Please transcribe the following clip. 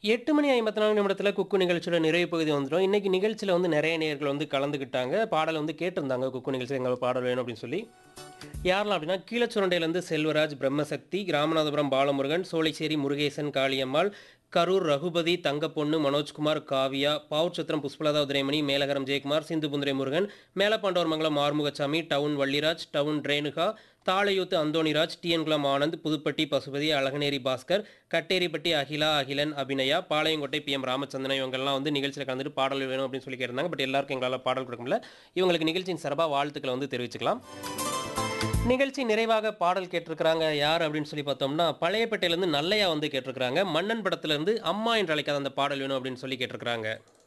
எட்டு மணி ஐம்பத்தி நாலு நிமிடத்தில் குக்கு நிகழ்ச்சியோட நிறைவு பகுதி வந்துடும் இன்னைக்கு நிகழ்ச்சியில் வந்து நிறைய நேயர்கள் வந்து கலந்துக்கிட்டாங்க பாடல் வந்து கேட்டிருந்தாங்க குக்கு நிகழ்ச்சி எங்களுக்கு பாடல் வேணும் அப்படின்னு சொல்லி யாரெல்லாம் அப்படின்னா கீழச்சுரண்டையிலேருந்து Selvaraj Brahmasakthi Ramanathapuram Balamurugan Solaicheri Murugesan Kaliammal Karur Raghupathi Thangaponnu Manojkumar Kavya Pavoorchatram Pushpalatha Udhayamani Melagaram Jayakumar Sinthupunthurai Murugan Melapandavarmangalam Arumugasamy town Valliraj town Renuka Thalaiyuthu Anthonyraj TNKulam Anand Pudupatti Pasupathi Alaganeri Bhaskar Katteripatti Akila Akilan Abinaya Palayamkottai P M Ramachandran இவங்கெல்லாம் வந்து நிகழ்ச்சியில் கலந்துட்டு பாடல் வேணும் அப்படின்னு சொல்லி கேட்டிருந்தாங்க பட் எல்லாருக்கும் எங்களால் பாடல் கொடுக்க முடியல இவங்களுக்கு நிகழ்ச்சியின் சார்பாக வாழ்த்துக்களை வந்து தெரிவிச்சுக்கலாம் நிகழ்ச்சி நிறைவாக பாடல் கேட்டிருக்கிறாங்க யார் அப்படின்னு சொல்லி பார்த்தோம்னா பழையப்பேட்டையிலேருந்து நல்லையா வந்து கேட்டிருக்கிறாங்க மன்னன் படத்துலேருந்து அம்மா என்று அழைக்காத அந்த பாடல் வேணும் அப்படின்னு சொல்லி கேட்டிருக்கிறாங்க